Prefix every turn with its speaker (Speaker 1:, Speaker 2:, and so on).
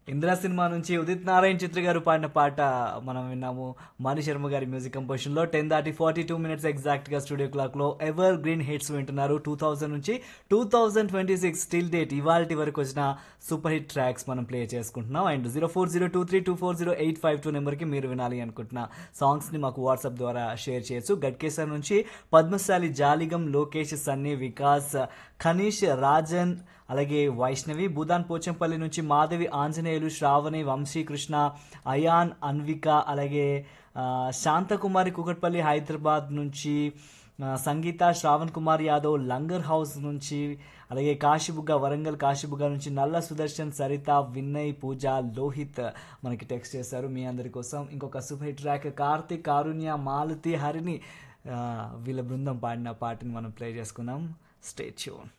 Speaker 1: Indira cinema నుంచి ఉదిత్ నారాయణ్ చిత్ర గారు పాడిన పాట మనం విన్నాము మణి శర్మ గారి మ్యూజిక్ కంపోజిషన్ లో టెన్ దాటి ఫార్టీ టూ మినిట్స్ ఎగ్జాక్ట్ గా స్టూడియో క్లాక్ లో ఎవర్ గ్రీన్ హిట్స్ వింటున్నారు టూ థౌజండ్ నుంచి two thousand twenty six still date ఇవాళ వరకు వచ్చిన సూపర్ హిట్ ట్రాక్స్ మనం ప్లే చేసుకుంటున్నాం and zero four zero two three two four zero eight five two నెంబర్కి మీరు వినాలి అనుకుంటున్న సాంగ్స్ ని మాకు వాట్సాప్ ద్వారా షేర్ చేయొచ్చు గట్కేసర్ నుంచి పద్మశాలి జాలిగం లోకేష్ సన్నీ వికాస్ ఖనీష్ రాజన్ అలాగే వైష్ణవి భూదాన్ పోచంపల్లి నుంచి మాధవి ఆంజనేయులు శ్రావణి వంశీకృష్ణ అయాన్ అన్విక అలాగే ఆ, శాంతకుమారి కుకట్పల్లి హైదరాబాద్ నుంచి ఆ, సంగీత శ్రావణ్ కుమార్ యాదవ్ లంగర్ హౌస్ నుంచి అలాగే కాశీబుగ్గ వరంగల్ కాశీబుగ్గ నుంచి నల్ల సుదర్శన్ సరిత వినయ్ పూజ లోహిత్ మనకి టెక్స్ట్ చేశారు మీ అందరి కోసం ఇంకొక super hit track Karthik Karunya Malathi Harini ఆ, వీళ్ళ బృందం పాడిన పాటని మనం ప్లే చేసుకుందాం స్టే ట్యూన్